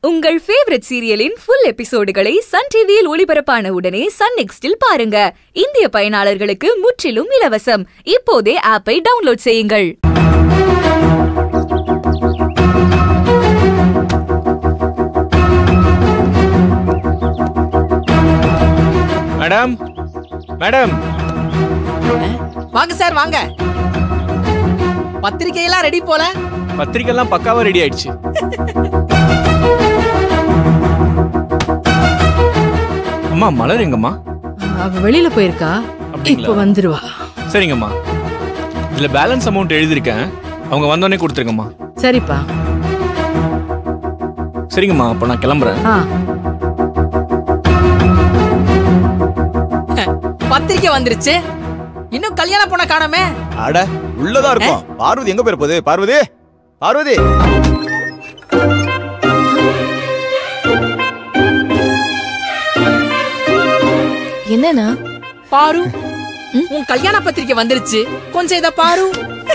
உங்கள் ஃபேவரட் சீரியலின் ஃபுல் எபிசோடுகளை சன் டிவியில் ஒளிபரப்பான உடனே சன் நெக்ஸ்டில் பாருங்க இந்திய பயனாளர்களுக்கு முற்றிலும் இலவசம் இப்போதே ஆப்பை டவுன்லோட் செய்யுங்கள் மேடம் மேடம் வாங்க சார் வாங்க பத்திரிக்கையெல்லாம் ரெடி போல பத்திரிக்கைலாம் பக்காவா ரெடி ஆயிடுச்சு அம்மா மலர் எங்கம்மா அவ வெளியில போயிருக்கா அப்படிங்களா? இப்ப வந்துருவா சரிங்கம்மா இதுல பேலன்ஸ் அமௌண்ட் எழுதியிருக்கேன் அவங்க வந்தோடனே கொடுத்துருங்கம்மா சரிப்பா சரிங்கம்மா அப்போ நான் கிளம்புறேன் ஆ பத்திரிக்கை வந்துருச்சு இன்னும் கல்யாண பொண்ண காணோமே அட உள்ளதா இருக்கும் பார்வதி எங்க போயிரு போகுது பார்வதி பார்வதி என்னண்ணா பாரு உன் கல்யாண பத்திரிக்கை வந்துருச்சு கொஞ்சம் இத பாரு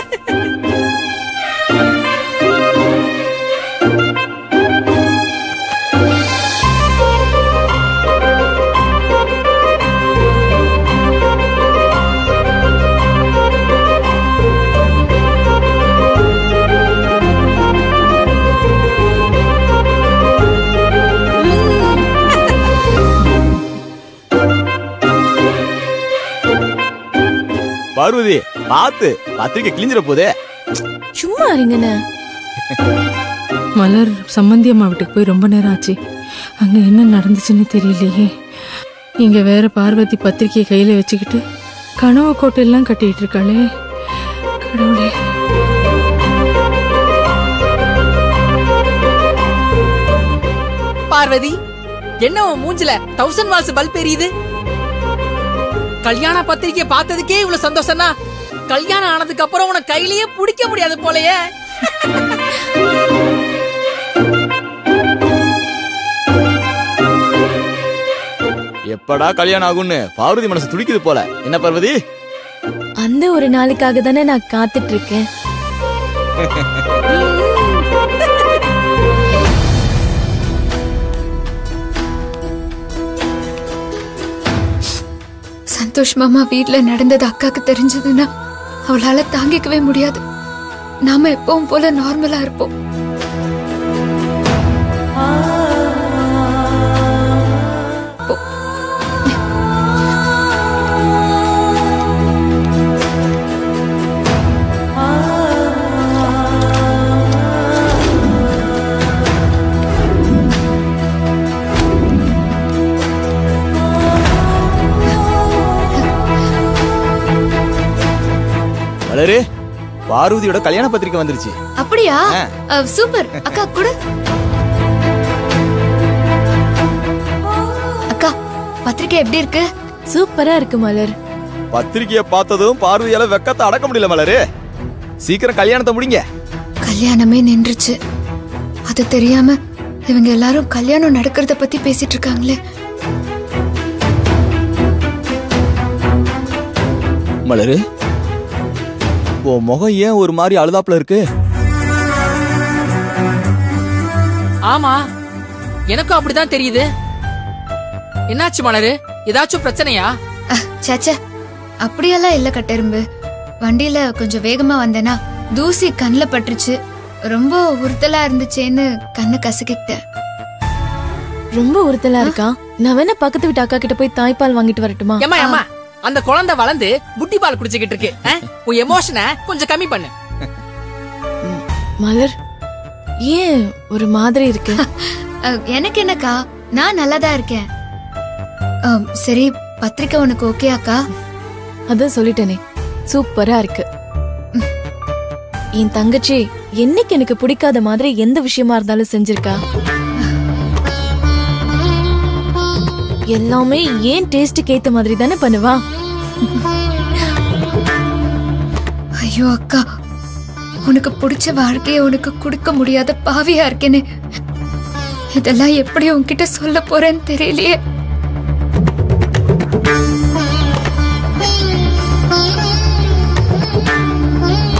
பார்வதி பாத்து பத்திரிக்கை கிழிஞ்சிட போகுது சும்மா இருங்கண்ணா மலர் சம்மந்தி அம்மா வீட்டுக்கு போய் ரொம்ப நேரம் ஆச்சு அங்க என்ன நடந்துச்சுன்னு தெரியலையே இங்க வேற பார்வதி பத்திரிக்கையை கையில வச்சுக்கிட்டு கனவு கோட்டையெல்லாம் கட்டிட்டு இருக்காளே கடவுளே பார்வதி என்ன உன் மூஞ்சில தௌசண்ட் வால்ஸ் பல்ப் எரியுது கல்யாண பத்திரிக்கை பார்த்ததுக்கே இவ்வளவு சந்தோஷம்னா கல்யாணம் ஆனதுக்கு அப்புறம் உனக்கு கையிலேயே பிடிக்க முடியாது போலயே எப்படா கல்யாணம் ஆகும்னு பார்வதி மனசு துடிக்குது போல என்ன பார்வதி அந்த ஒரு நாளுக்காக தானே நான் காத்துட்டு இருக்கேன் சந்தோஷ் மாமா வீட்ல நடந்தது அக்காக்கு தெரிஞ்சதுன்னா அவளால தாங்கிக்கவே முடியாது நாம எப்பவும் போல நார்மலா இருப்போம் வளரு பார்வதியோட கல்யாண பத்திரிக்கை வந்துருச்சு அப்படியா ஆ. அஹ், சூப்பர் அக்கா கொடு அக்கா பத்திரிக்கை எப்படி இருக்கு சூப்பரா இருக்கு மலர் பத்திரிக்கையை பார்த்ததும் பார்வதியால வெக்கத்தை அடக்க முடியல மலரு சீக்கிரம் கல்யாணத்தை முடிங்க கல்யாணமே நின்றுச்சு அது தெரியாம இவங்க எல்லாரும் கல்யாணம் நடக்கிறத பத்தி பேசிட்டு இருக்காங்களே மலரு உன் முகம் ஏன் ஒரு மாதிரி அழுதாப்புல இருக்கு ஆமா எனக்கும் அப்படிதான் தெரியுது என்னாச்சு மலரு ஏதாச்சும் பிரச்சனையா அஹ், சேச்சே அப்படியெல்லாம் இல்ல கட்டெரும்பு வண்டியில கொஞ்சம் வேகமா வந்தேனா தூசி கண்ணுல பட்டுருச்சு ரொம்ப உறுத்தலா இருந்துச்சேன்னு கண்ணை கசக்கிட்டேன் ரொம்ப உறுத்தலா இருக்கா நான் வேணா பக்கத்து வீட்டு அக்கா கிட்ட போய் தாய்ப்பால் வாங்கிட்டு வரட்டுமா ஏமா ஏமா அந்த குழந்தை வளர்ந்து புட்டி பால் குடிச்சுக்கிட்டு இருக்கு ஆ? உன் எமோஷனை கொஞ்சம் கம்மி பண்ணு மலர் ஏன் ஒரு மாதிரி இருக்கு அஹ், எனக்கு என்னக்கா நான் நல்லாதான் இருக்கேன் அஹ், சரி பத்திரிக்கை உனக்கு ஓகே அக்கா அதான் சொல்லிட்டேனே சூப்பரா இருக்கு என் தங்கச்சி என்னைக்கு எனக்கு பிடிக்காத மாதிரி எந்த விஷயமா இருந்தாலும் செஞ்சிருக்கா எல்லாமே ஏன் டேஸ்டுக்கு ஏத்த மாதிரி தானே பண்ணுவா ஐயோ அக்கா உனக்கு பிடிச்ச வாழ்க்கைய உனக்கு கொடுக்க முடியாத பாவியா இருக்கேனே இதெல்லாம் எப்படி உன்கிட்ட சொல்ல போறேன்னு தெரியலையே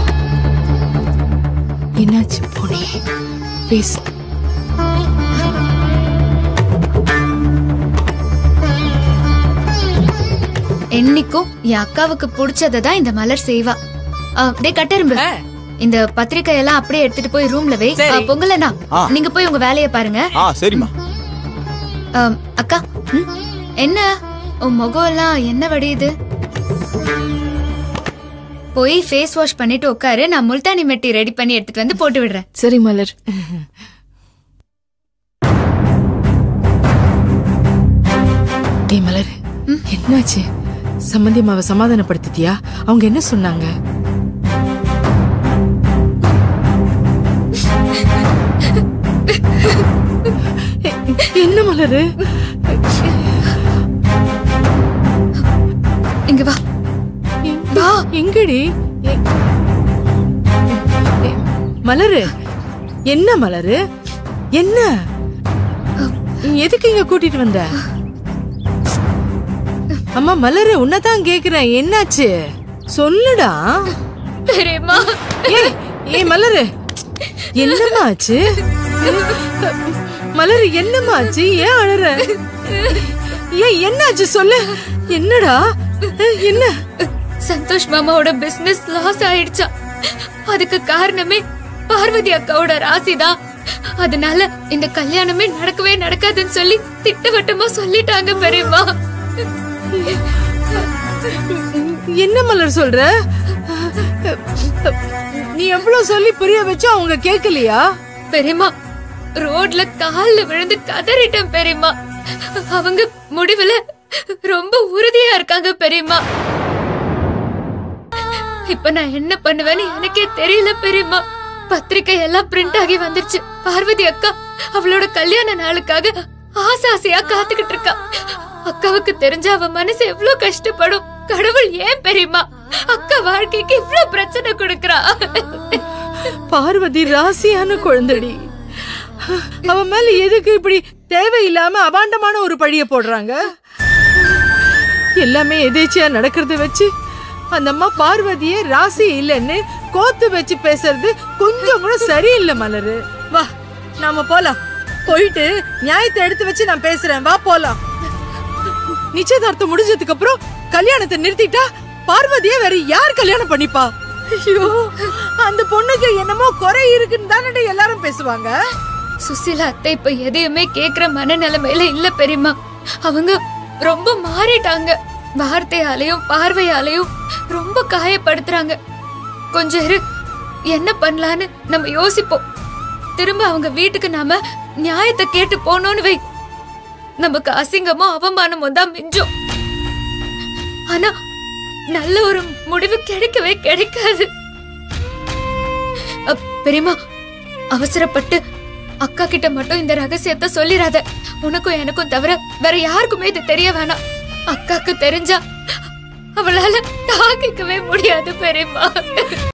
என்னாச்சு போனே பேசு என்னைக்கும் என் அக்காவுக்கு பிடிச்சதை தான் இந்த மலர் செய்வா ஆ, டேய் கட்டெரும்பு ஆ. இந்த பத்திரிக்கை எல்லாம் அப்படியே எடுத்துட்டு போய் ரூம்ல வை சரி. ஆ, பொங்கலண்ணா ஆ. நீங்க போய் உங்க வேலையை பாருங்க ஆ சரிம்மா ஆம், அக்கா ம், என்ன உன் முகம் எல்லாம் என்ன வடியுது போய் ஃபேஸ் வாஷ் பண்ணிட்டு உட்காரு நான் முல்தானி மெட்டி ரெடி பண்ணி எடுத்துட்டு வந்து போட்டு விடுறேன் சரி மலர் ஏய் மலர் என்னாச்சு சம்மந்தி அம்மாவை சமாதானப்படுத்திட்டியா அவங்க என்ன சொன்னாங்க எ- என்ன மலரு இங்க வா வா எங்கடி எ- எ- மலரு என்ன மலரு என்ன நீ எதுக்கு இங்க கூட்டிட்டு வந்த அம்மா மலரு உன்னதான் கேக்குறேன் என்னாச்சு சொல்லுடா பெரியம்மா ஏய் ஏய் மலரு என்னம்மா ஆச்சு மலரு என்னம்மா ஆச்சு ஏன் அழற ஏன் என்னாச்சு சொல்லு என்னடா அஹ், என்ன சந்தோஷ் மாமாவோட பிசினஸ் லாஸ் ஆயிடுச்சா அதுக்கு காரணமே பார்வதி அக்காவோட ராசிதான் அதனால இந்த கல்யாணமே நடக்கவே நடக்காதுன்னு சொல்லி திட்டவட்டமா சொல்லிட்டாங்க பெரியம்மா என்ன மலர் சொல்ற நீ எவ்வளவு சொல்லி புரிய வச்சு அவங்க கேட்கலையா பெரியம்மா ரோட்ல கால்ல விழுந்து கதறிட்டேன் பெரியம்மா அவங்க முடிவுல ரொம்ப உறுதியா இருக்காங்க பெரியம்மா இப்ப நான் என்ன பண்ணுவேன்னு எனக்கே தெரியல பெரியம்மா பத்திரிக்கை எல்லாம் பிரிண்ட் ஆகி வந்துருச்சு பார்வதி அக்கா அவளோட கல்யாண நாளுக்காக ஆசை ஆசையா காத்துக்கிட்டு இருக்கா அக்காவுக்கு தெரிஞ்ச அவ மனசு எவ்வளவு கஷ்டப்படும் கடவுள் ஏன் பெரியம்மா அக்கா வாழ்க்கைக்கு இவ்ளோ பிரச்சனை கொடுக்கறா பார்வதி ராசியான குழந்தடி அவ மேல எதுக்கு இப்படி தேவையில்லாம அபாண்டமான ஒரு பழிய போடுறாங்க எல்லாமே எதேச்சியா நடக்கிறத வச்சு அந்த அம்மா பார்வதியே ராசி இல்லைன்னு கோத்து வச்சு பேசுறது கொஞ்சம் கூட சரியில்லை மலரு வா நாம போலாம் போயிட்டு நியாயத்தை எடுத்து வச்சு நான் பேசுறேன் வா போலாம் நிச்சயதார்த்தம் முடிஞ்சதுக்கு அப்புறம் கல்யாணத்தை நிறுத்திட்டா பார்வதியை வேற யார் கல்யாணம் பண்ணிப்பா ஐயோ அந்த பொண்ணுக்கு என்னமோ குறை இருக்குன்னு தானே எல்லாரும் பேசுவாங்க சுசிலா அத்தை இப்ப எதையுமே கேக்குற மனநிலைமையில இல்ல பெரியம்மா அவங்க ரொம்ப மாறிட்டாங்க வார்த்தையாலையும் பார்வையாலையும் ரொம்ப காயப்படுத்துறாங்க கொஞ்சம் இரு என்ன பண்ணலான்னு நம்ம யோசிப்போம் திரும்ப அவங்க வீட்டுக்கு நாம நியாயத்தை கேட்டு போனோம்னு வை நமக்கு அசிங்கமும் அவமானமும் தான் மிஞ்சும் ஆனா நல்ல ஒரு முடிவு கிடைக்கவே கிடைக்காது அ, பெரியம்மா அவசரப்பட்டு அக்கா கிட்ட மட்டும் இந்த ரகசியத்தை சொல்லிராத உனக்கும் எனக்கும் தவிர வேற யாருக்குமே இது தெரிய வேணாம் அக்காக்கு தெரிஞ்சா அவளால தாங்கிக்கவே முடியாது பெரியம்மா